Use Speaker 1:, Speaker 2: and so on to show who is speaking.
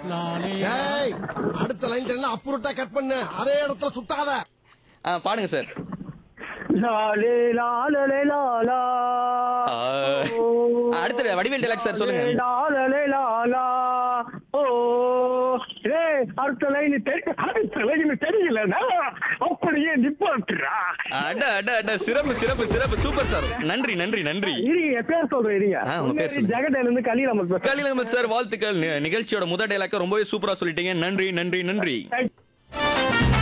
Speaker 1: ஏய் அடுத்த லைன் என்ன அப்புறட்டா கட் பண்ணு அதே இடத்துல சுத்தாத
Speaker 2: ஆ, பாடுங்க சார்
Speaker 3: லாலே லாலலே லாலா
Speaker 2: ஆ. அடுத்து வடிவேல் டெலாக் சார் சொல்லுங்க
Speaker 3: லாலலே லாலா ஓ ஏய் அடுத்த லைன் தெரியல அடுத்த லைன் தெரியலனா அப்படியே நிப்பாட்டுறா
Speaker 2: அட அட அட சிறப்பு சிறப்பு சிறப்பு சூப்பர் சார் நன்றி நன்றி நன்றி
Speaker 3: இருங்க என் பேர் சொல்றேன் இருங்க
Speaker 2: ஆ, உங்க பேர் சொல்லுங்க.
Speaker 3: ஜெகடையில இருந்து கலீல் அமர் பேசுறேன்
Speaker 2: கலில் அகமது சார் வாழ்த்துக்கள் நி- நிகழ்ச்சியோட முதல் டேலாக்க ரொம்பவே சூப்பரா சொல்லிட்டீங்க நன்றி நன்றி நன்றி
Speaker 3: Thank-